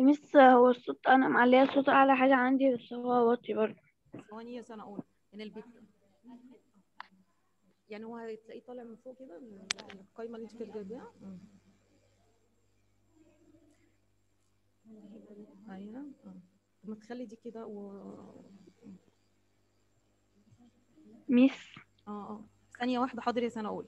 ميس هو الصوت انا معليه الصوت اعلى حاجه عندي بس هو واطي برضه ثواني يا سنه اولى ان البيت يعني هو هتلاقيه طالع من فوق كده ال- القايمه اللي انت كنت جايباها مم. ايوه اه طب ما تخلي دي كده و ميس اه اه ثانيه واحده حاضر يا سنه اولى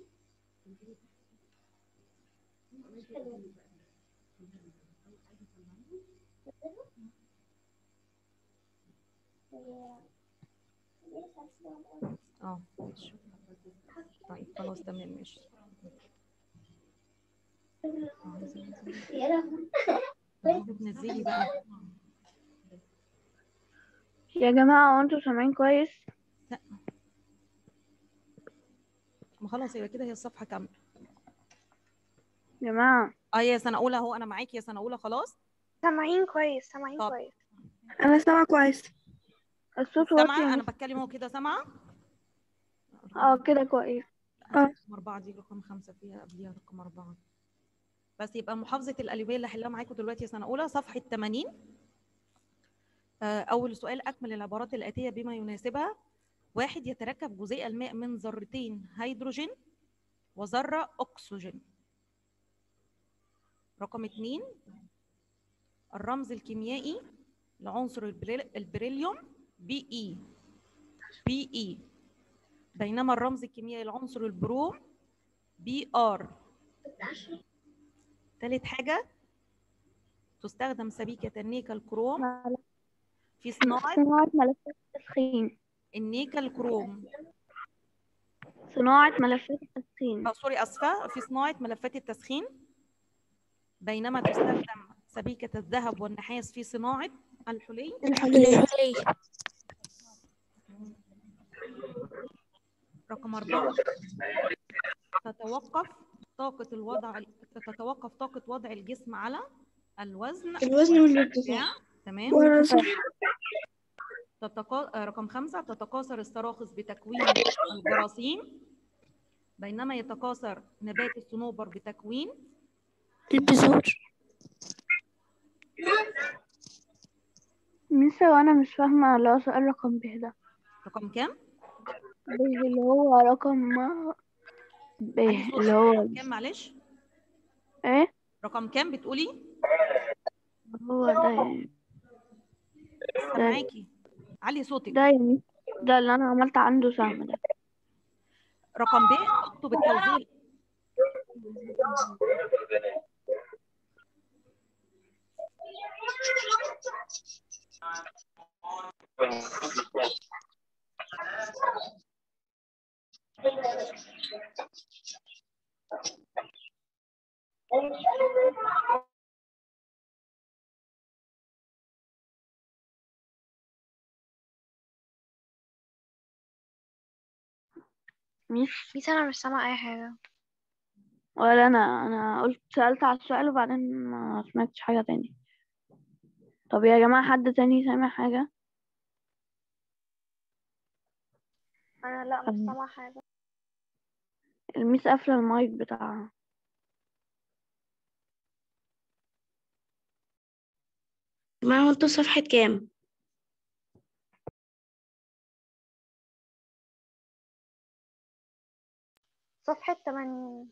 اه ماشي طيب خلاص تمام ماشي عايزة تنزلي بقى يا جماعه هو انتوا سامعين كويس ما خلاص يبقى كده هي الصفحه كامله يا جماعه اه يا سنه اولى اهو انا معاكي يا سنه اولى خلاص سامعين كويس سامعين طب. كويس انا سامعه كويس الصوت واطي يا سامعه انا ميس بتكلم اهو كده سامعه اه كده كويس رقم أربعة دي رقم خمسة فيها قبليها رقم أربعة بس يبقى محافظة الألوبية اللي هحلها معاكم دلوقتي يا سنة أولى صفحة 80 آه، أول سؤال أكمل العبارات الآتية بما يناسبها واحد يتركب جزيء الماء من ذرتين هيدروجين وذرة أكسجين رقم اتنين الرمز الكيميائي لعنصر البريل- البريليوم بي إي بي إي بينما الرمز الكيميائي لعنصر البروم بي ار ثالث حاجة تستخدم سبيكة النيكل كروم في صناعة صناعه ملفات التسخين النيكل كروم صناعه ملفات التسخين أو سوري أسفة في صناعة ملفات التسخين بينما تستخدم سبيكة الذهب والنحاس في صناعة الحلي الحلي رقم أربعة تتوقف طاقة الوضع تتوقف طاقة وضع الجسم على الوزن الوزن والارتفاع والارتفاع تمام وانا صح تتقا... آه، رقم خمسة تتكاثر السراخص بتكوين الجراثيم بينما يتكاثر نبات الصنوبر بتكوين البذور ميس وانا مش فاهمه اللي هو سؤال رقم ب ده رقم كام؟ ب اللي هو رقم ب عندي صوت. اللي هو رقم كام معلش؟ ايه رقم كام بتقولي؟ هو ده يعني. سامعاكي علي صوتك ده يا ميس ده اللي انا عملت عنده سهم ده رقم ب اكتب التوزيع ميس ميس انا مش سامعه اي حاجه ولا انا انا قلت سألت على السؤال وبعدين ما سمعتش حاجة تاني طب يا جماعة حد تاني سامع حاجة انا لا مش أم. سامعه حاجه الميس قافلة المايك بتاعها ما هو انتوا صفحة كام صفحه 80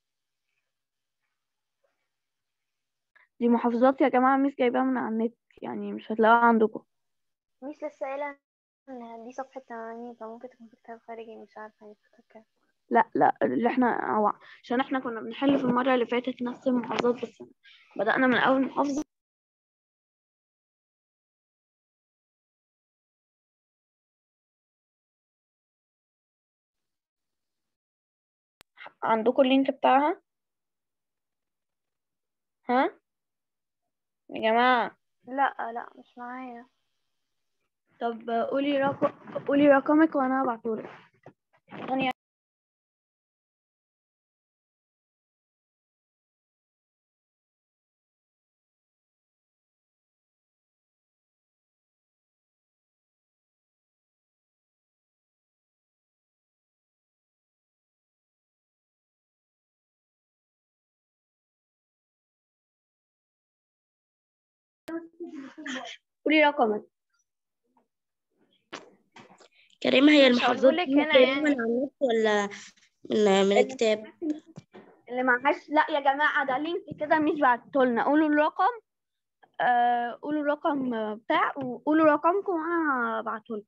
دي محافظات يا جماعة ميس جايباها من على النت يعني مش هتلاقوها عندكم ميس لسه قايله ان دي صفحه 80 فممكن تكون في كتاب خارجي مش عارفه هي في كتاب كام لا لا اللي احنا أو عشان احنا كنا بنحل في المرة اللي فاتت نفس المحافظات بس بدأنا من أول محافظة عندكم اللينك بتاعها ها يا جماعة لا لا مش معايا طب قولي رقم قولي رقمك وانا هبعتهولك ثانية قولي رقمك كريمة هي مش المحافظات هقولهولك دي هنا جايباها يعني. من على النت ولا من من الكتاب اللي معهاش لا يا جماعة ده لينك كده مش بعتهولنا قولوا الرقم آه قولوا الرقم آه، بتاع وقولوا رقمكم وانا هبعتهولكم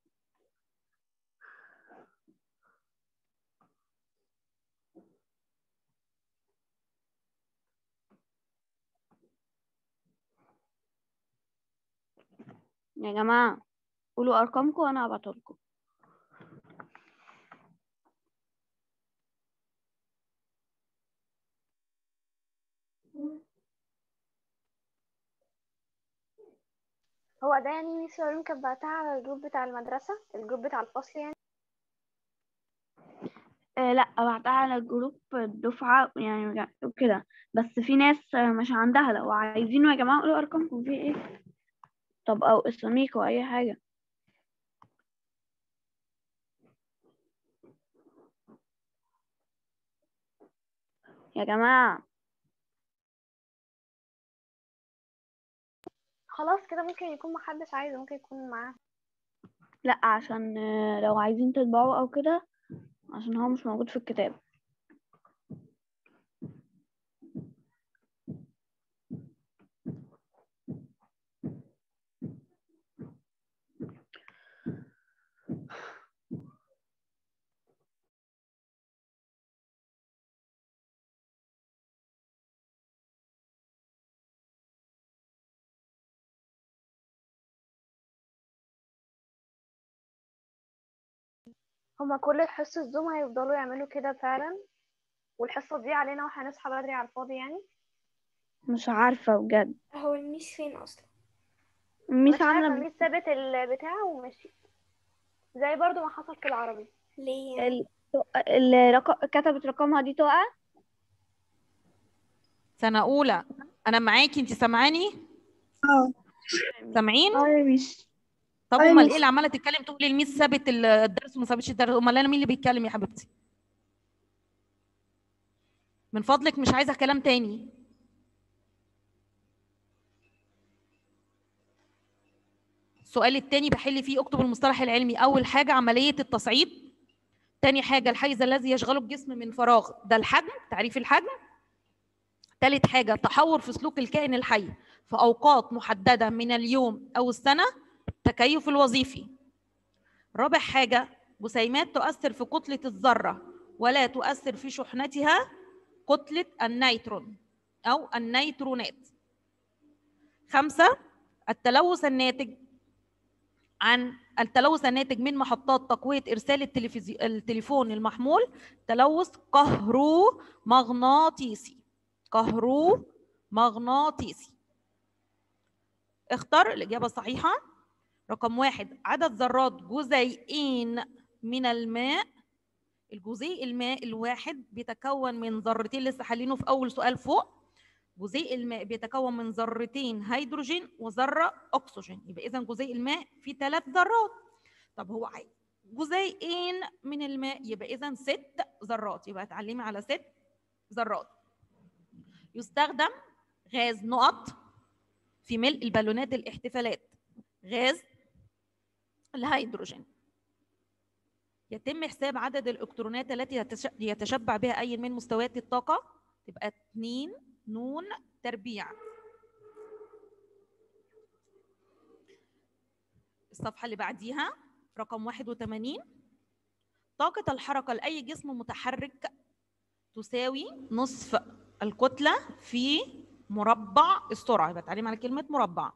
يا جماعة قولوا أرقامكم وأنا هبعتهولكم هو ده يعني ميس يارين كانت بعتها على الجروب بتاع المدرسة الجروب بتاع الفصل يعني آه لا بعتها على جروب الدفعة يعني وكده بس في ناس آه، مش عندها لو عايزينه يا جماعة قولوا أرقامكم في ايه طب أو اساميكوا أو أي حاجة يا جماعة خلاص كده ممكن يكون محدش عايزه ممكن يكون معاه لا عشان آه، لو عايزين تطبعوا أو كده عشان هو مش موجود في الكتاب هما كل الحصة الزوم هيفضلوا يعملوا كده فعلا والحصة دي علينا واحنا نصحى بدري على الفاضي يعني مش عارفة بجد هو الميس فين اصلا مش مش عارفة عاملة ميس سابت البتاع ومشي زي برضو ما حصل في العربي ليه يعني؟ ال... الرقم كتبت رقمها دي تقع سنه اولى انا معاكي انت سامعاني اه سامعين اه يا ميس طب أيوة امال ميس. ايه اللي عماله تتكلم تقولي الميس سابت ال- الدرس وما سابتش الدرس امال انا مين اللي بيتكلم يا حبيبتي من فضلك مش عايزه كلام تاني السؤال التاني بحل فيه اكتب المصطلح العلمي اول حاجه عمليه التصعيد تاني حاجه الحيز الذي يشغله الجسم من فراغ ده الحجم تعريف الحجم تالت حاجه تحور في سلوك الكائن الحي في اوقات محدده من اليوم او السنه التكيف الوظيفي رابع حاجة جسيمات تؤثر في كتلة الذرة ولا تؤثر في شحنتها كتلة النيترون أو النيترونات خمسة التلوث الناتج عن التلوث الناتج من محطات تقوية إرسال التلفزيون التليفون المحمول تلوث كهرومغناطيسي كهرومغناطيسي اختر الإجابة الصحيحة رقم واحد عدد ذرات جزيئين من الماء الجزيء الماء الواحد بيتكون من ذرتين لسه حالينه في اول سؤال فوق جزيء الماء بيتكون من ذرتين هيدروجين وذره اكسجين يبقى اذا جزيء الماء فيه ثلاث ذرات طب هو عايز جزيئين من الماء يبقى اذا ست ذرات يبقى اتعلمي على ست ذرات يستخدم غاز نقط في ملء البالونات الاحتفالات غاز الهيدروجين يتم حساب عدد الالكترونات التي يتش- يتشبع بها اي من مستويات الطاقه تبقى 2 نون تربيع الصفحه اللي بعديها رقم 81 طاقه الحركه لاي جسم متحرك تساوي نصف الكتله في مربع السرعه يبقى تعليم على كلمه مربع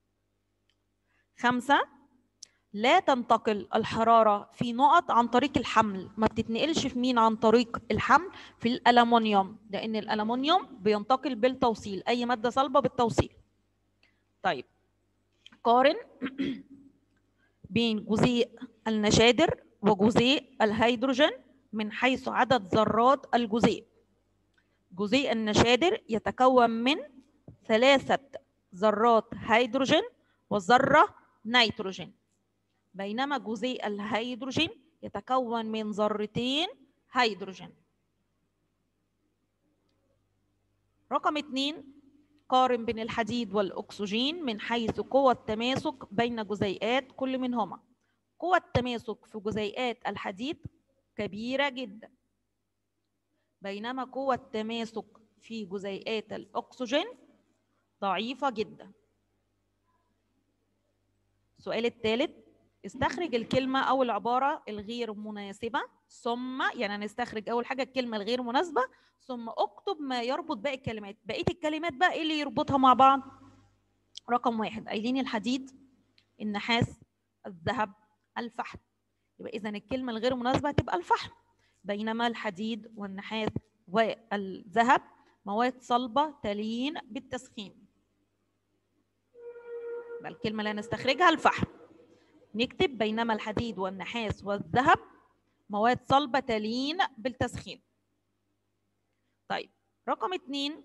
خمسة لا تنتقل الحرارة في نقط عن طريق الحمل ما بتتنقلش في مين عن طريق الحمل في الألمنيوم لأن الألمنيوم بينتقل بالتوصيل أي مادة صلبة بالتوصيل طيب قارن بين جزيء النشادر وجزيء الهيدروجين من حيث عدد ذرات الجزيء جزيء النشادر يتكون من ثلاثة ذرات هيدروجين وذرة نيتروجين بينما جزيء الهيدروجين يتكون من ذرتين هيدروجين رقم اتنين قارن بين الحديد والأكسجين من حيث قوى التماسك بين جزيئات كل منهما قوى التماسك في جزيئات الحديد كبيرة جدا بينما قوى التماسك في جزيئات الأكسجين ضعيفة جدا السؤال الثالث استخرج الكلمة أو العبارة الغير مناسبة ثم يعني هنستخرج أول حاجة الكلمة الغير مناسبة ثم اكتب ما يربط باقي الكلمات بقية الكلمات بقى إيه اللي يربطها مع بعض رقم واحد قايلين الحديد النحاس الذهب الفحم يبقى إذا الكلمة الغير مناسبة هتبقى الفحم بينما الحديد والنحاس والذهب مواد صلبة تلين بالتسخين يبقى الكلمة اللي هنستخرجها الفحم نكتب بينما الحديد والنحاس والذهب مواد صلبة تلين بالتسخين طيب رقم اتنين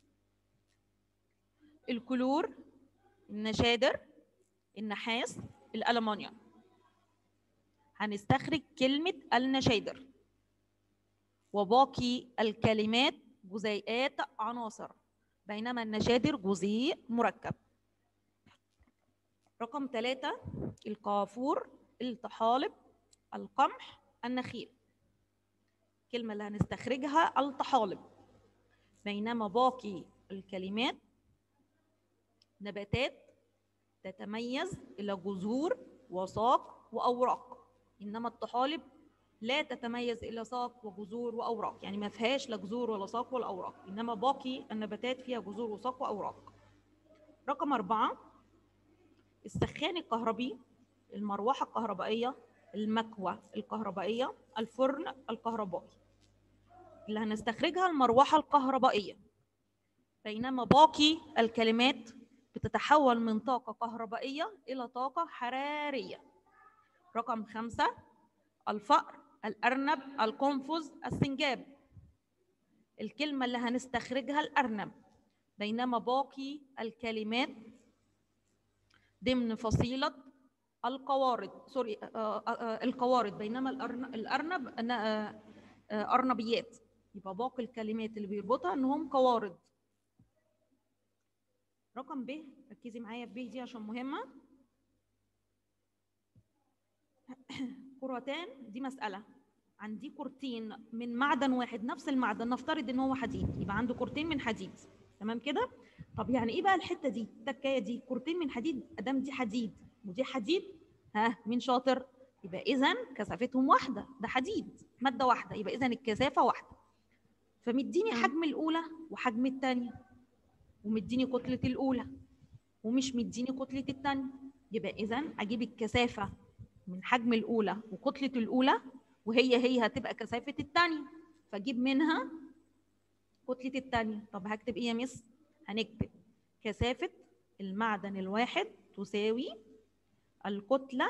الكلور النشادر النحاس الألمنيوم هنستخرج كلمة النشادر وباقي الكلمات جزيئات عناصر بينما النشادر جزيء مركب رقم ثلاثة الكافور الطحالب القمح النخيل الكلمة اللي هنستخرجها الطحالب بينما باقي الكلمات نباتات تتميز إلى جذور وساق وأوراق إنما الطحالب لا تتميز إلى ساق وجذور وأوراق يعني ما فيهاش لا جذور ولا ساق ولا أوراق إنما باقي النباتات فيها جذور وساق وأوراق رقم أربعة السخان الكهربي المروحة الكهربائية المكوى الكهربائية الفرن الكهربائي اللي هنستخرجها المروحة الكهربائية بينما باقي الكلمات بتتحول من طاقة كهربائية إلى طاقة حرارية رقم خمسة الفأر الأرنب القنفذ السنجاب الكلمة اللي هنستخرجها الأرنب بينما باقي الكلمات ضمن فصيلة القوارض سوري آه، آه، آه، القوارض بينما الأرن- الأرنب أنا- آه، آه، أرنبيات يبقى باقي الكلمات اللي بيربطها إنهم قوارض رقم ب ركزي معايا في ب دي عشان مهمة كرتان دي مسألة عندي كرتين من معدن واحد نفس المعدن نفترض ان هو حديد يبقى عنده كرتين من حديد تمام كده طب يعني ايه بقى الحته دي التكايه دي كرتين من حديد ادام دي حديد ودي حديد ها مين شاطر يبقى اذا كثافتهم واحده ده حديد ماده واحده يبقى اذا الكثافه واحده فمديني حجم الاولى وحجم الثانيه ومديني كتله الاولى ومش مديني كتله الثانيه يبقى اذا اجيب الكثافه من حجم الاولى وكتله الاولى وهي هي هتبقى كثافه الثانيه فاجيب منها كتله الثانيه طب هكتب ايه يا مس هنكتب كثافه المعدن الواحد تساوي الكتله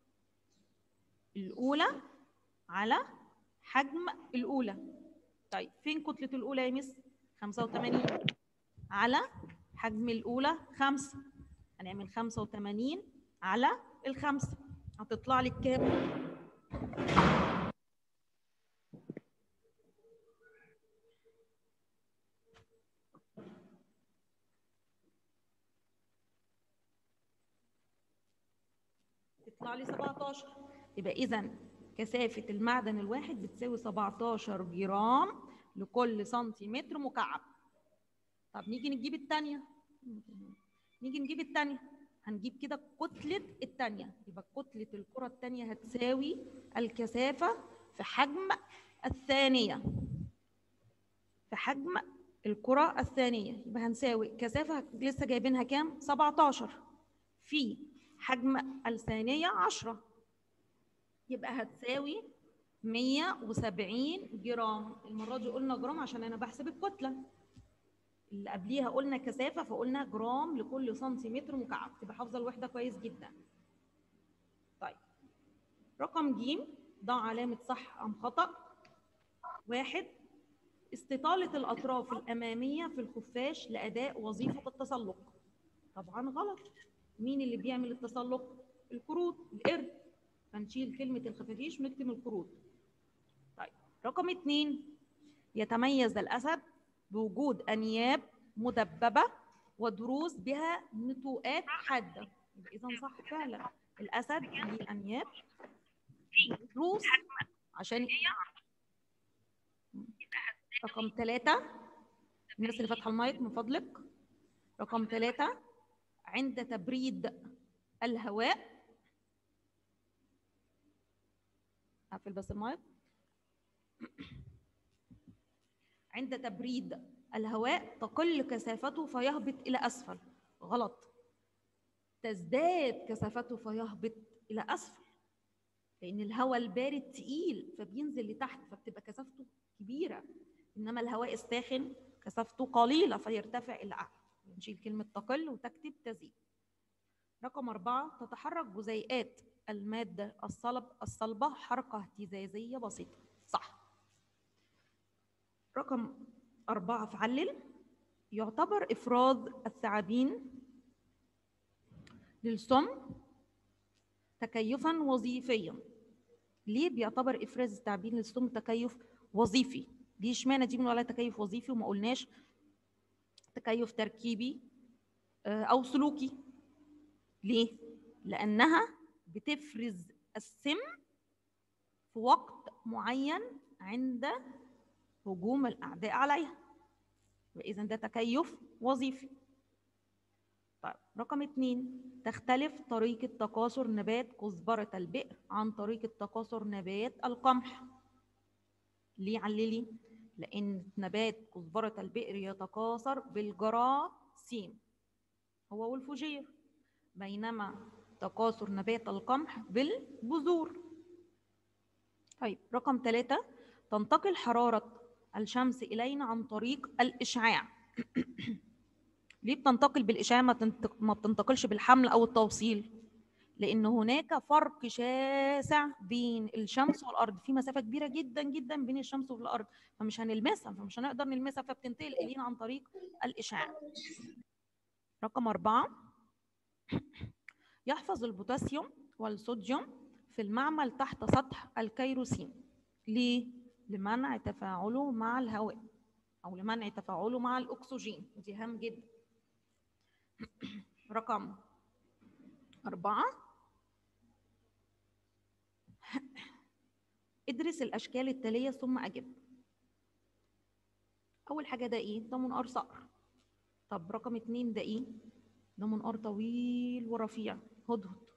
الاولى على حجم الاولى طيب فين كتله الاولى يا مس 85 على حجم الاولى 5 هنعمل 85 على الخمسة هتطلع لي كام تطلع لي 17 يبقى اذا كثافة المعدن الواحد بتساوي 17 جرام لكل سنتيمتر مكعب طب نيجي نجيب الثانية نيجي نجيب الثانية هنجيب كده كتلة الثانية يبقى كتلة الكرة الثانية هتساوي الكثافة في حجم الثانية في حجم الكرة الثانية يبقى هنساوي كثافة لسه جايبينها كام؟ 17 في حجم الثانية 10 يبقى هتساوي 170 جرام المرة دي قلنا جرام عشان أنا بحسب الكتلة اللي قبليها قلنا كثافة فقلنا جرام لكل سنتيمتر مكعب تبقى حافظة الوحدة كويس جدا طيب رقم ج ضع علامة صح أم خطأ واحد استطالة الأطراف الأمامية في الخفاش لأداء وظيفة التسلق طبعا غلط مين اللي بيعمل التسلق الكروت القرد هنشيل كلمة الخفافيش ونكتب الكروت طيب رقم اتنين يتميز الأسد بوجود أنياب مدببة ودروس بها نتوءات حادة يبقى إذا صح فعلا الأسد ليه أنياب دروس عشان رقم ثلاثة الناس اللي فاتحة المايك من فضلك رقم ثلاثة عند تبريد الهواء أقفل بس المايك عند تبريد الهواء تقل كثافته فيهبط إلى أسفل غلط تزداد كثافته فيهبط إلى أسفل لأن الهواء البارد تقيل فبينزل لتحت فبتبقى كثافته كبيرة إنما الهواء الساخن كثافته قليلة فيرتفع إلى أعلى نشيل كلمة تقل وتكتب تزيد رقم أربعة تتحرك جزيئات المادة الصلب الصلبة حركة اهتزازية بسيطة صح رقم أربعة فعلل يعتبر إفراز الثعابين للسم تكيفا وظيفيا ليه بيعتبر إفراز الثعابين للسم تكيف وظيفي دي اشمعنى دي بنقول عليها تكيف وظيفي وما قلناش تكيف تركيبي آه، أو سلوكي ليه؟ لأنها بتفرز السم في وقت معين عند هجوم الأعداء عليها وإذا ده تكيف وظيفي طيب رقم اتنين تختلف طريقة تكاثر نبات كزبرة البئر عن طريقة تكاثر نبات القمح ليه عللي؟ لأن نبات كزبرة البئر يتكاثر بالجراثيم هو والفجير بينما تكاثر نبات القمح بالبذور طيب رقم ثلاثة تنتقل حرارة الشمس إلينا عن طريق الإشعاع ليه بتنتقل بالإشعاع ما, تنتق... ما بتنتقلش بالحمل أو التوصيل لأن هناك فرق شاسع بين الشمس والأرض في مسافة كبيرة جدا جدا بين الشمس والأرض فمش هنلمسها فمش هنقدر نلمسها فبتنتقل إلينا عن طريق الإشعاع رقم أربعة يحفظ البوتاسيوم والصوديوم في المعمل تحت سطح الكيروسين ليه؟ لمنع تفاعله مع الهواء أو لمنع تفاعله مع الأكسجين ودي هام جدا رقم أربعة ادرس الأشكال التالية ثم أجب أول حاجة ده إيه؟ ده منقار صقر طب رقم اتنين ده إيه؟ ده منقار طويل ورفيع هدهد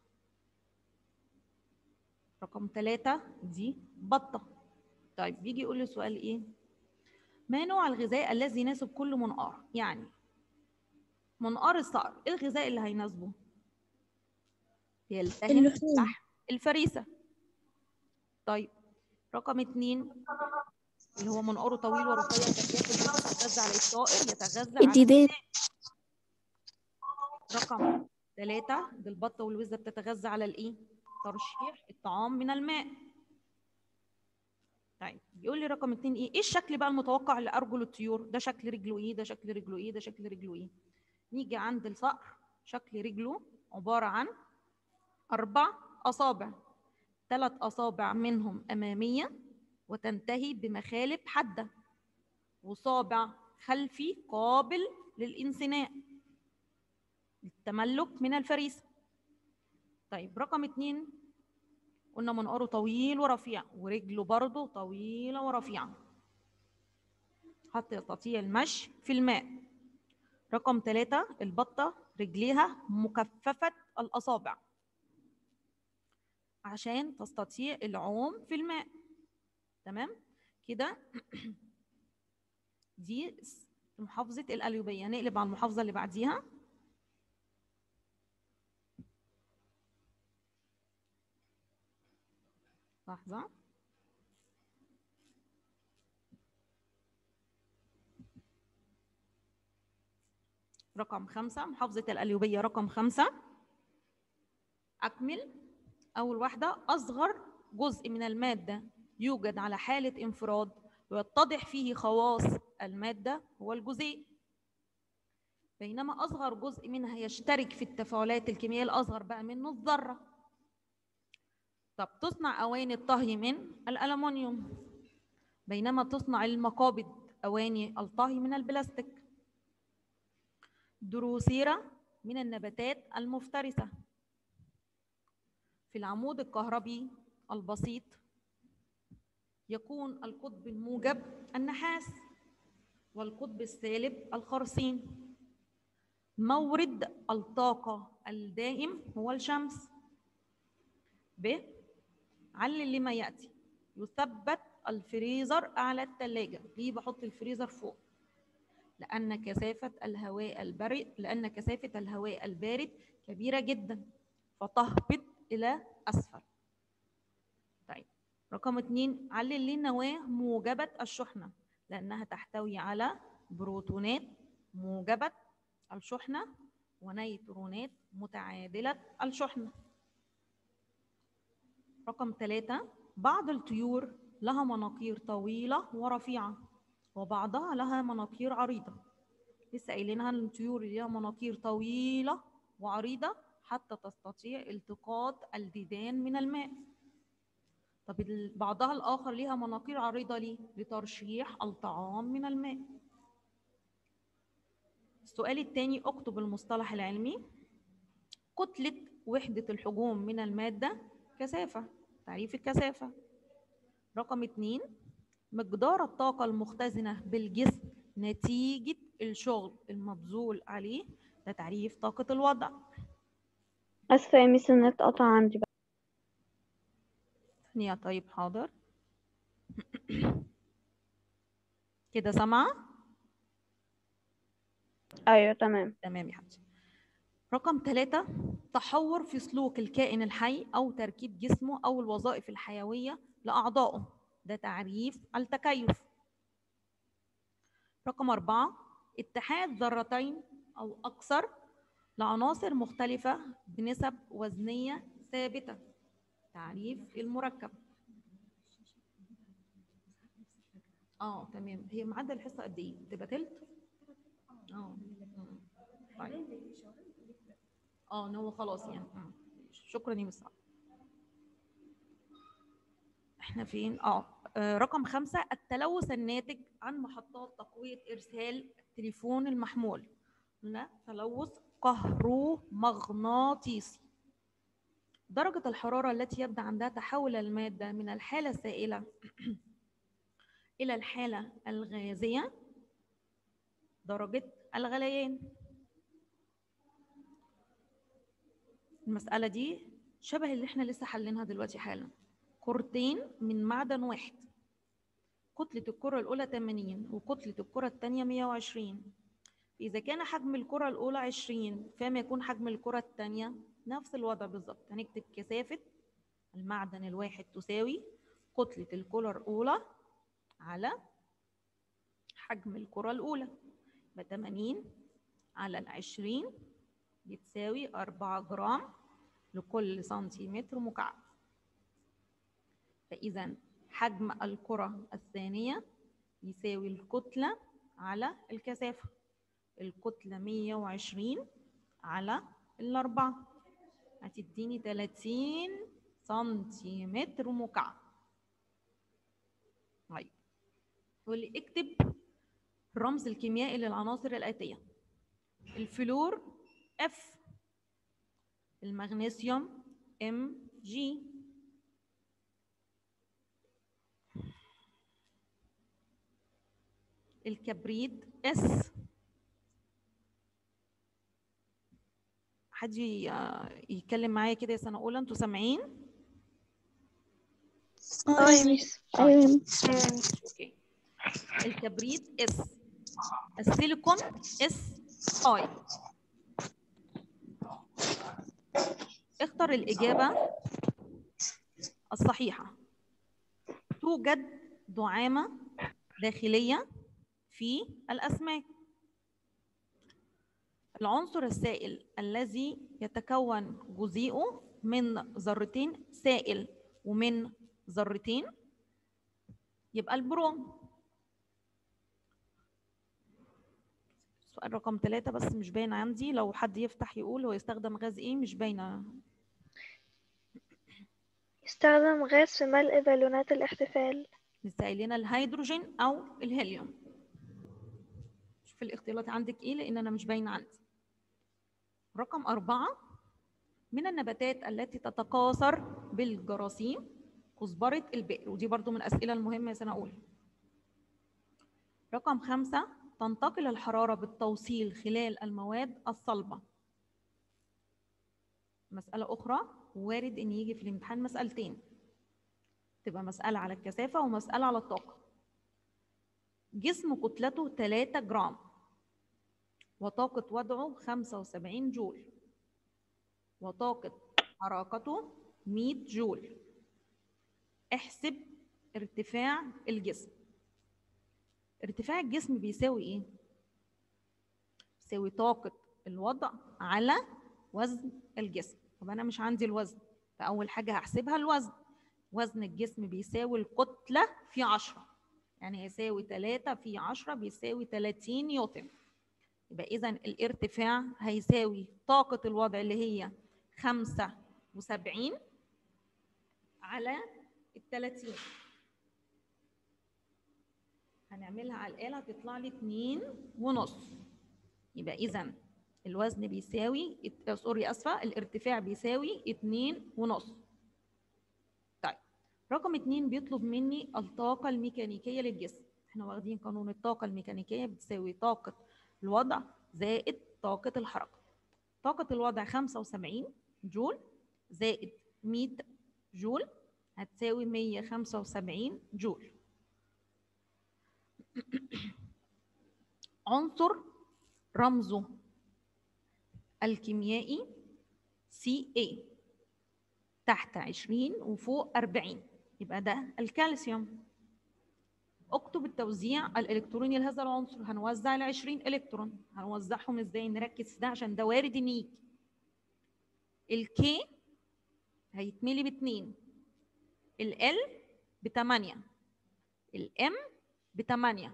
رقم ثلاثة دي بطة طيب بيجي يقول لي سؤال إيه؟ ما نوع الغذاء الذي يناسب كل منقار؟ يعني منقار الصقر إيه الغذاء اللي هيناسبه؟ يلتهم اللحوم. لحم الفريسة طيب رقم اتنين اللي هو منقاره طويل ورفيع كان بياكل يتغذى على الطائر يتغذى على الديدان رقم ثلاثة دي البطة والوزة بتتغذى على الإيه؟ ترشيح الطعام من الماء. طيب بيقول لي رقم اتنين إيه؟ إيه الشكل بقى المتوقع لأرجل الطيور؟ ده شكل رجله إيه؟ ده شكل رجله إيه؟ ده شكل رجله إيه؟ نيجي عند الصقر شكل رجله عبارة عن أربع أصابع. ثلاث أصابع منهم أمامية وتنتهي بمخالب حادة. وصابع خلفي قابل للانثناء. التملك من الفريسة طيب رقم اتنين قلنا منقاره طويل ورفيع ورجله برضه طويلة ورفيعة حتى يستطيع المشي في الماء رقم ثلاثة البطة رجليها مكففة الأصابع عشان تستطيع العوم في الماء تمام كده دي محافظة القليوبية نقلب على المحافظة اللي بعديها لحظة رقم خمسة محافظة القليوبية رقم خمسة أكمل أول واحدة أصغر جزء من المادة يوجد على حالة انفراد ويتضح فيه خواص المادة هو الجزيء بينما أصغر جزء منها يشترك في التفاعلات الكيميائية الأصغر بقى منه الذرة طب تصنع أواني الطهي من الألمنيوم بينما تصنع المقابض أواني الطهي من البلاستيك دروسيرا من النباتات المفترسة في العمود الكهربي البسيط يكون القطب الموجب النحاس والقطب السالب الخرسين مورد الطاقة الدائم هو الشمس ب علل لما يأتي يثبت الفريزر أعلى الثلاجة ليه بحط الفريزر فوق لأن كثافة الهواء البارد لأن كثافة الهواء البارد كبيرة جدا فتهبط إلى أسفل طيب رقم اتنين علل لي النواة موجبة الشحنة لأنها تحتوي على بروتونات موجبة الشحنة ونيترونات متعادلة الشحنة رقم ثلاثة بعض الطيور لها مناقير طويلة ورفيعة وبعضها لها مناقير عريضة لسه قايلينها ان الطيور اللي لها مناقير طويلة وعريضة حتى تستطيع التقاط الديدان من الماء طب ال- بعضها الآخر ليها مناقير عريضة ليه؟ لترشيح الطعام من الماء السؤال الثاني اكتب المصطلح العلمي كتلة وحدة الحجوم من المادة كثافة تعريف الكثافة رقم اتنين مقدار الطاقة المختزنة بالجسم نتيجة الشغل المبذول عليه ده تعريف طاقة الوضع اسفة يا ميس النت قطع عندي بقى ثانية طيب حاضر كده سامعة؟ ايوه تمام تمام يا حبيبتي رقم ثلاثة تحور في سلوك الكائن الحي أو تركيب جسمه أو الوظائف الحيوية لأعضائه ده تعريف التكيف رقم أربعة اتحاد ذرتين أو أكثر لعناصر مختلفة بنسب وزنية ثابتة تعريف المركب اه تمام هي معدل الحصة قد ايه؟ تبقى تلت؟ اه مم. طيب اه ان هو خلاص يعني مم. شكرا يا مس احنا فين اه آه، رقم خمسة التلوث الناتج عن محطات تقوية إرسال التليفون المحمول لا تلوث كهرومغناطيسي درجة الحرارة التي يبدأ عندها تحول المادة من الحالة السائلة إلى الحالة الغازية درجة الغليان المسألة دي شبه اللي احنا لسه حلينها دلوقتي حالا كرتين من معدن واحد كتلة الكرة الأولى 80 وكتلة الكرة الثانية 120 إذا كان حجم الكرة الأولى 20 فما يكون حجم الكرة الثانية نفس الوضع بالظبط هنكتب كثافة المعدن الواحد تساوي كتلة الكرة الأولى على حجم الكرة الأولى يبقى 80 على العشرين بتساوي أربعة جرام لكل سنتيمتر مكعب فإذا حجم الكرة الثانية يساوي الكتلة على الكثافة الكتلة 120 على الأربعة هتديني 30 سنتيمتر مكعب طيب واللي اكتب الرمز الكيميائي للعناصر الآتية الفلور F المغنيسيوم Mg الكبريت S حد ي- يتكلم معايا كده يا سنة أولى أنتوا سامعين؟ اه يا ميس ايوه اوكي الكبريت اس السيليكون اس اي اختر الإجابة الصحيحة توجد دعامة داخلية في الأسماك العنصر السائل الذي يتكون جزيئه من ذرتين سائل ومن ذرتين يبقى البروم سؤال رقم ثلاثة بس مش باين عندي لو حد يفتح يقول هو يستخدم غاز ايه مش باينة يستخدم غاز في ملء بالونات الاحتفال لسه قايلين الهيدروجين او الهيليوم شوف الاختيارات عندك ايه لان انا مش باينة عندي رقم أربعة من النباتات التي تتكاثر بالجراثيم كزبرة البئر ودي برضو من الأسئلة المهمة يا سنة أولى رقم خمسة تنتقل الحرارة بالتوصيل خلال المواد الصلبة مسألة أخرى وارد إن يجي في الامتحان مسألتين تبقى مسألة على الكثافة ومسألة على الطاقة جسم كتلته 3 جرام وطاقة وضعه 75 جول وطاقة حركته 100 جول احسب ارتفاع الجسم ارتفاع الجسم بيساوي ايه؟ بيساوي طاقة الوضع على وزن الجسم طب انا مش عندي الوزن فاول حاجة هحسبها الوزن وزن الجسم بيساوي الكتلة في 10 يعني يساوي 3 في 10 بيساوي 30 نيوتن يبقى اذا الارتفاع هيساوي طاقة الوضع اللي هي 75 على ال 30 هنعملها على الآلة هتطلع لي 2 ونص يبقى إذا الوزن بيساوي ات- سوري أسفة الارتفاع بيساوي 2 ونص طيب رقم اتنين بيطلب مني الطاقة الميكانيكية للجسم احنا واخدين قانون الطاقة الميكانيكية بتساوي طاقة الوضع زائد طاقة الحركة طاقة الوضع 75 جول زائد 100 جول هتساوي 175 جول عنصر رمزه الكيميائي CA تحت 20 وفوق 40 يبقى ده الكالسيوم اكتب التوزيع الالكتروني لهذا العنصر هنوزع ال 20 الكترون هنوزعهم ازاي نركز في ده عشان ده وارد ان يجي الكي هيتملي باتنين ال بتمانية الام بتمانية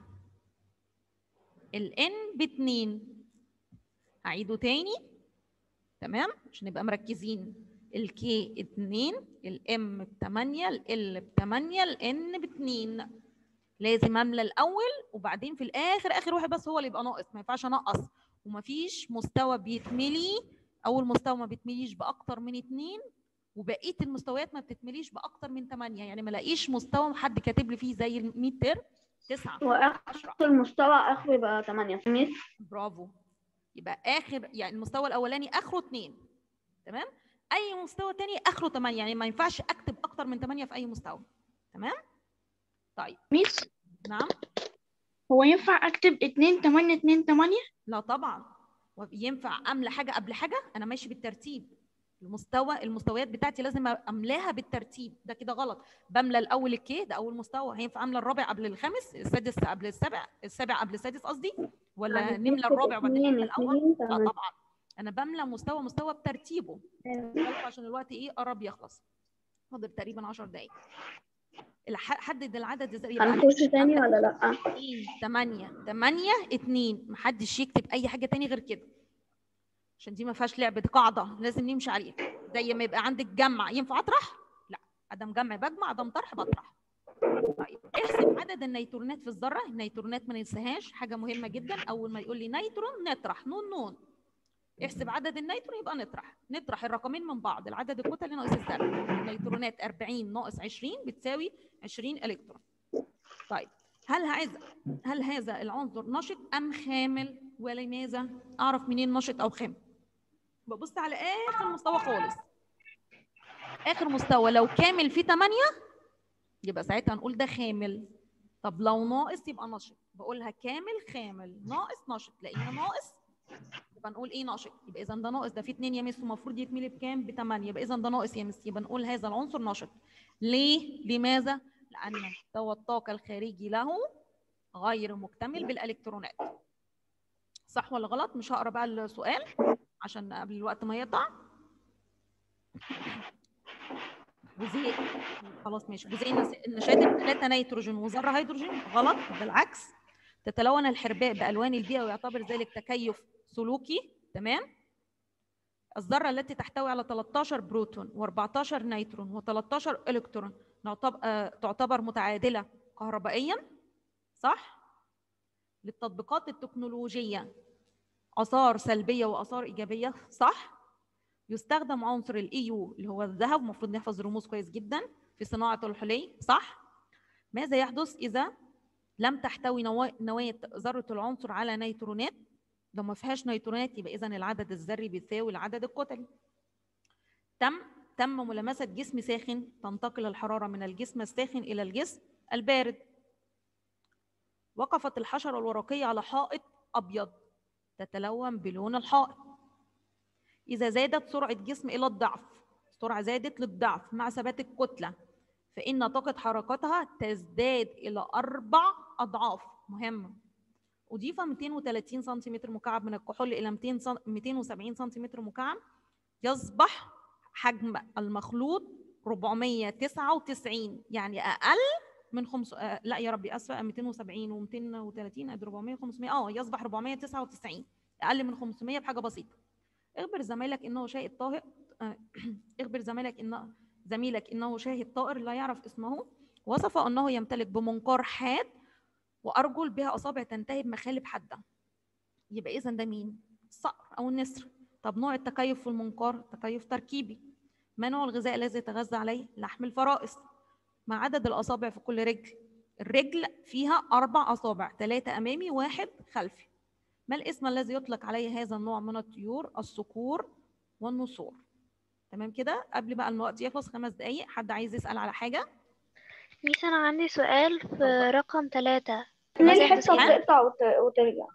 الان باتنين هعيده تاني تمام عشان نبقى مركزين الكي اتنين الام بتمانية ال بتمانية الان باتنين لازم املى الاول وبعدين في الاخر اخر واحد بس هو اللي يبقى ناقص ما ينفعش انقص ومفيش مستوى بيتملي اول مستوى ما بيتمليش باكتر من اتنين وبقيه المستويات ما بتتمليش باكتر من 8 يعني ما لاقيش مستوى حد كاتب لي فيه زي ال 100 ترم 9 واخر 10 المستوى اخره يبقى 8 ميس برافو يبقى اخر يعني المستوى الاولاني اخره 2 تمام اي مستوى تاني اخره 8 يعني ما ينفعش اكتب اكتر من 8 في اي مستوى تمام طيب ميس نعم هو ينفع اكتب اتنين تمانية اتنين تمانية لا طبعا ينفع املى حاجه قبل حاجه انا ماشي بالترتيب المستوى المستويات بتاعتي لازم املاها بالترتيب ده كده غلط بملى الاول الكي ده اول مستوى هينفع املى الرابع قبل الخامس السادس قبل السابع السابع قبل السادس قصدي ولا يعني نملى الرابع وبعدين اتنين- نملى الاول اتنين لا تمانية. طبعا انا بملى مستوى مستوى بترتيبه بالكم عشان الوقت ايه قرب يخلص فاضل تقريبا 10 دقايق الح- حدد العدد ازاي يبقى هنخش تاني ولا لا 2 8 8 2 محدش يكتب اي حاجه تاني غير كده عشان دي ما فيهاش لعب دي قاعده لازم نمشي عليها زي ما يبقى عندك جمع ينفع اطرح لا ادم جمع بجمع ادم طرح بطرح طيب احسب عدد النيترونات في الذره النيترونات ما ننساهاش حاجه مهمه جدا اول ما يقول لي نيترون نطرح نون نون احسب عدد النيترون يبقى نطرح نطرح الرقمين من بعض العدد الكتل ناقص الذره النيترونات 40 ناقص 20 بتساوي 20 الكترون طيب هل هذا هل هذا العنصر نشط ام خامل ولماذا اعرف منين نشط او خامل ببص على اخر مستوى خالص اخر مستوى لو كامل فيه 8 يبقى ساعتها نقول ده خامل طب لو ناقص يبقى نشط بقولها كامل خامل ناقص نشط لقينا ناقص يبقى نقول ايه نشط يبقى اذا ده ناقص ده فيه 2 يمس المفروض يتملي بكام ب 8 يبقى اذا ده ناقص يمس يبقى نقول هذا العنصر نشط ليه لماذا لان مستوى الطاقه الخارجي له غير مكتمل بالالكترونات صح ولا غلط مش هقرا بقى السؤال عشان قبل الوقت ما يقطع جزيء خلاص ماشي جزيء النس- النشادر ثلاثة نيتروجين وذرة هيدروجين غلط بالعكس تتلون الحرباء بألوان البيئة ويعتبر ذلك تكيف سلوكي تمام الذرة التي تحتوي على 13 بروتون و14 نيترون و13 إلكترون نعتبر- آه، تعتبر متعادلة كهربائيا صح؟ للتطبيقات التكنولوجية اثار سلبيه واثار ايجابيه صح يستخدم عنصر الاي يو اللي هو الذهب المفروض نحفظ الرموز كويس جدا في صناعه الحلي صح ماذا يحدث اذا لم تحتوي نوا- نواه ذره العنصر على نيترونات لو ما فيهاش نيترونات يبقى اذا العدد الذري بيساوي العدد الكتلي تم تم ملامسه جسم ساخن تنتقل الحراره من الجسم الساخن الى الجسم البارد وقفت الحشره الورقيه على حائط ابيض تتلون بلون الحائط إذا زادت سرعة جسم إلى الضعف السرعة زادت للضعف مع ثبات الكتلة فإن طاقة حركتها تزداد إلى أربع أضعاف مهمة أضيف 230 سنتيمتر مكعب من الكحول إلى 200 سن- 270 سنتيمتر مكعب يصبح حجم المخلوط 499 يعني أقل من خمس آه لا يا ربي اسفه 270 و230 ادي 400 500 اه يصبح 499 اقل من 500 بحاجه بسيطه اخبر زميلك انه شاهد طاهر آه، اخبر زميلك ان زميلك انه شاهد طائر لا يعرف اسمه وصف انه يمتلك بمنقار حاد وارجل بها اصابع تنتهي بمخالب حاده يبقى اذا ده مين الصقر او النسر طب نوع التكيف في المنقار تكيف تركيبي ما نوع الغذاء الذي يتغذى عليه لحم الفرائس ما عدد الاصابع في كل رجل الرجل فيها اربع اصابع ثلاثه امامي واحد خلفي ما الاسم الذي يطلق عليه هذا النوع من الطيور الصقور والنسور تمام كده قبل بقى الوقت يخلص خمس دقايق حد عايز يسأل على حاجة ميس أنا عندي سؤال في اتفضل. رقم ثلاثة ليه مثلا الحصة بتسأل- بتقطع وت- وترجع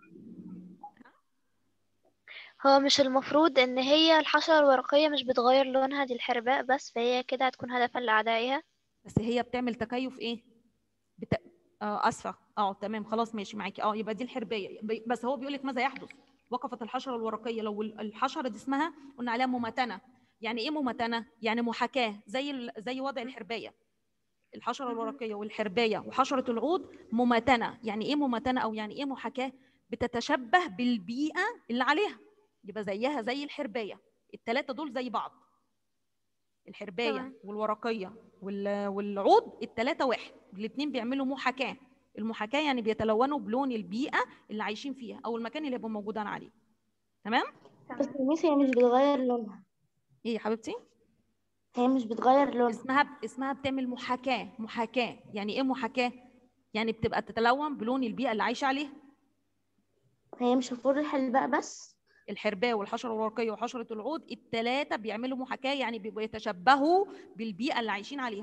هو مش المفروض إن هي الحشرة الورقية مش بتغير لونها دي الحرباء بس فهي كده هتكون هدفا لأعدائها بس هي بتعمل تكيف ايه بت... آه اسفة اه تمام خلاص ماشي معاكي اه يبقى دي الحربية ب- بس هو بيقول لك ماذا يحدث وقفت الحشرة الورقية لو ال- الحشرة دي اسمها قلنا عليها مماتنة يعني ايه مماتنة يعني محاكاة زي ال... زي وضع الحربية الحشرة الورقية والحربية وحشرة العود مماتنة يعني ايه مماتنة او يعني ايه محاكاة بتتشبه بالبيئة اللي عليها يبقى زيها زي الحربية التلاتة دول زي بعض الحرباية تمام. والورقية وال- والعود التلاتة واحد الاتنين بيعملوا محاكاة المحاكاة يعني بيتلونوا بلون البيئة اللي عايشين فيها أو المكان اللي يبقوا موجودين عليه تمام؟ بس الميس هي مش بتغير لونها إيه يا حبيبتي؟ هي مش بتغير لونها اسمها اسمها بتعمل محاكاة محاكاة يعني إيه محاكاة؟ يعني بتبقى تتلون بلون البيئة اللي عايشة عليها هي مش المفروض الحلباء بس الحرباية والحشرة الورقية وحشرة العود التلاتة بيعملوا محاكاة يعني بيبقوا يتشبهوا بالبيئة اللي عايشين عليها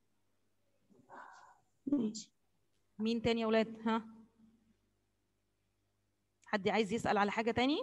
ماشي مين تاني يا ولاد ها حد عايز يسأل على حاجة تاني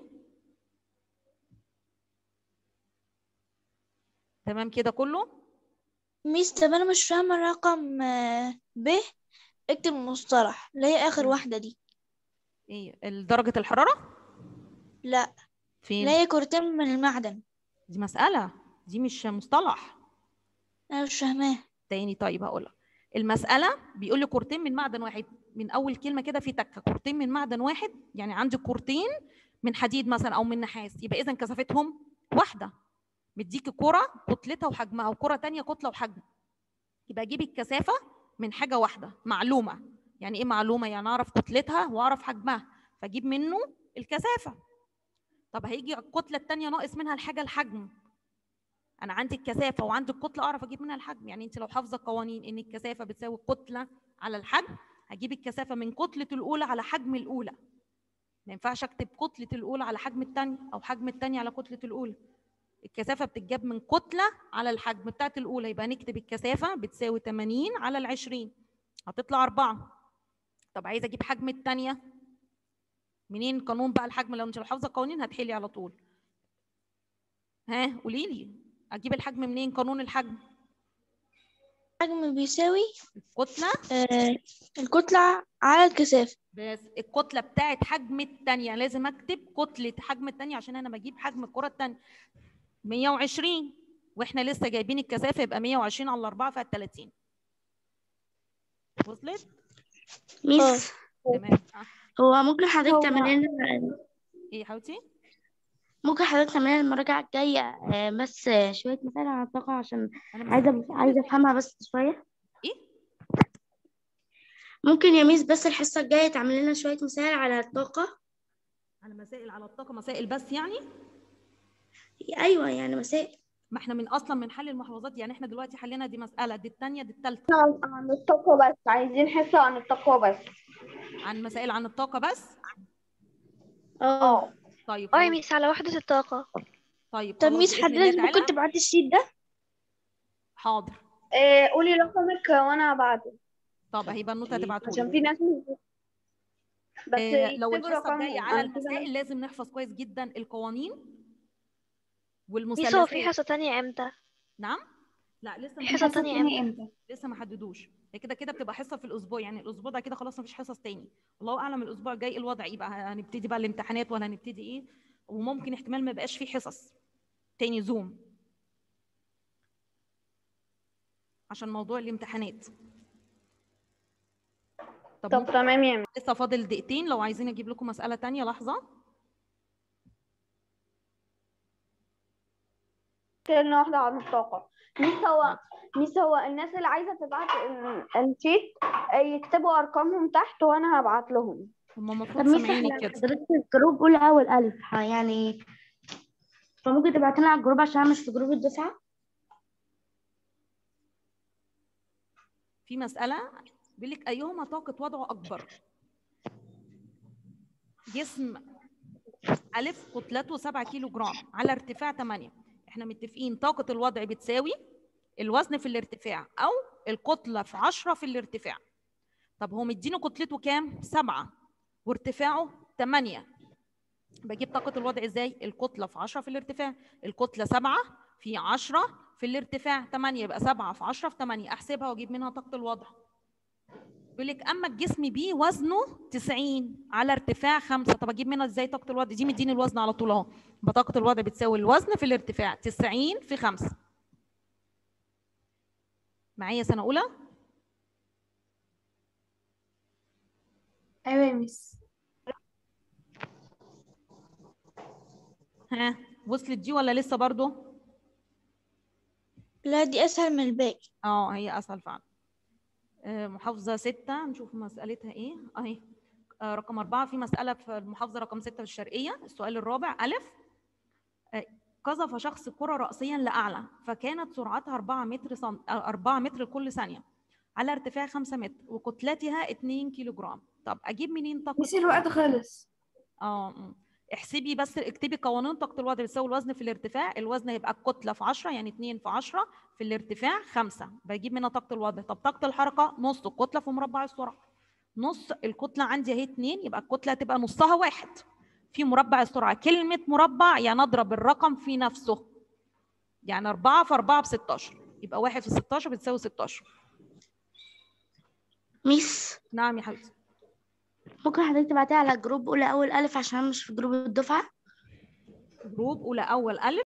تمام كده كله ميس طب انا مش فاهمة رقم آه، ب اكتب المصطلح اللي هي اخر مم. واحدة دي ايه درجة الحرارة لا فين اللي هي كورتين من المعدن دي مسألة دي مش مصطلح انا مش فاهماه تاني طيب هقولك المسألة بيقول لي كورتين من معدن واحد من أول كلمة كده في تكة كورتين من معدن واحد يعني عندي كورتين من حديد مثلا أو من نحاس يبقى إذا كثافتهم واحدة مديكي كرة كتلتها وحجمها وكرة تانية كتلة وحجم يبقى أجيب الكثافة من حاجة واحدة معلومة يعني إيه معلومة يعني أعرف كتلتها وأعرف حجمها فأجيب منه الكثافة طب هيجي الكتلة التانية ناقص منها الحاجة الحجم انا عندي الكثافه وعندي الكتله اعرف اجيب منها الحجم يعني انت لو حافظه قوانين ان الكثافه بتساوي الكتله على الحجم هجيب الكثافه من كتله الاولى على حجم الاولى ما ينفعش اكتب كتله الاولى على حجم الثانيه او حجم الثانيه على كتله الاولى الكثافه بتتجاب من كتله على الحجم بتاعت الاولى يبقى نكتب الكثافه بتساوي 80 على ال 20 هتطلع 4 طب عايزه اجيب حجم الثانيه منين قانون بقى الحجم لو انت لو حافظه قوانين هتحلي على طول ها قولي لي اجيب الحجم منين قانون الحجم الحجم بيساوي الكتله آه الكتلة على الكثافة بس الكتله بتاعت حجم الثانيه لازم اكتب كتله حجم الثانيه عشان انا بجيب حجم الكره الثانيه 120 واحنا لسه جايبين الكثافه يبقى 120 على 4 فيها 30 وصلت ميس تمام آه. هو ممكن حضرتك هو- تعملي لنا ايه يا حبيبتي ممكن حضرتك تعملي لنا المراجعة الجاية آه، بس آه، شوية مسائل عن الطاقة عشان انا مش عايزة عايزة أفهمها بس شوية ايه ممكن يا ميس بس الحصة الجاية تعملي لنا شوية مسائل على الطاقة على مسائل على الطاقه مسائل بس يعني ايوه يعني مسائل ما احنا من اصلا من حل المحافظات يعني احنا دلوقتي حلينا دي مساله دي الثانيه دي الثالثه عن الطاقة بس عايزين حصة عن الطاقة بس عن مسائل عن الطاقه بس اه طيب اه يا خلاص. ميس على وحدة الطاقة طيب طب خلاص ميس بإذن الله حضرتك تعالى. ممكن تبعتي الشيت ده حاضر إيه قولي رقمك وانا هبعته طب اهي بنوته هتبعته عشان في ناس مش- بس آه لو يكتبوا الحصه الجايه رقمهم. على أنا كده المسائل لازم نحفظ كويس جدا القوانين ميس هو والمثلثات في حصة تانية امتى؟ نعم لا لسه ما حصة تانية امتى؟ امتى لسه ما حددوش هي كده كده بتبقى حصه في الاسبوع يعني الاسبوع ده كده خلاص ما فيش حصص تاني الله اعلم الاسبوع الجاي إيه الوضع يبقى هنبتدي بقى الامتحانات ولا هنبتدي ايه وممكن احتمال ما يبقاش فيه حصص تاني زوم عشان موضوع الامتحانات طب, طب ممكن تمام يا ميس لسه فاضل دقيقتين لو عايزين اجيب لكم مسألة تانية لحظة كلمة واحدة عن الطاقة ميس هو ميس هو الناس اللي عايزة تبعت ال- الشيت يكتبوا أرقامهم تحت وأنا هبعت لهم هم طب المفروض ميس سامعيني احنا كده حضرتك في الجروب اولى اول الف ها، يعني فممكن تبعتي لنا على الجروب عشان انا مش في جروب الدفعه في مسألة بيقول لك أيهما طاقة وضعه أكبر جسم ألف كتلته 7 كيلو جرام على ارتفاع 8 احنا متفقين طاقة الوضع بتساوي الوزن في الارتفاع أو الكتلة في 10 في الارتفاع طب هو مدينه كتلته كام؟ 7 وارتفاعه 8 بجيب طاقة الوضع ازاي؟ الكتلة في 10 في الارتفاع الكتلة 7 في 10 في الارتفاع 8 يبقى 7 في 10 في 8 احسبها واجيب منها طاقة الوضع بيقول لك اما الجسم بي وزنه 90 على ارتفاع 5 طب اجيب منها ازاي طاقة الوضع دي مديني الوزن على طول اهو يبقى طاقة الوضع بتساوي الوزن في الارتفاع 90 في 5 معايا سنة أولى؟ ايوه يا ميس ها وصلت دي ولا لسه برضو؟ لا دي اسهل من الباقي اه هي اسهل فعلا آه، محافظة ستة نشوف مسألتها ايه اهي آه، رقم أربعة في مسألة في المحافظة رقم ستة في الشرقية السؤال الرابع ألف آه، قذف شخص كرة رأسيا لأعلى فكانت سرعتها 4 متر سن... 4 متر كل ثانية على ارتفاع 5 متر وكتلتها 2 كيلو جرام طب أجيب منين طاقة ميس الوقت خلص اه م. احسبي بس اكتبي قوانين طاقة الوضع بتساوي الوزن في الارتفاع الوزن هيبقى الكتلة في 10 يعني 2 في 10 في الارتفاع 5 بجيب منها طاقة الوضع طب طاقة الحركة نص الكتلة في مربع السرعة نص الكتلة عندي اهي 2 يبقى الكتلة هتبقى نصها واحد في مربع السرعة كلمة مربع يعني اضرب الرقم في نفسه يعني 4 في 4 ب 16 يبقى 1 في 16 بتساوي 16 ميس نعم يا حبيبتي ممكن حضرتك تبعتيها على الجروب اولى اول الف عشان انا مش في جروب الدفعه جروب اولى اول الف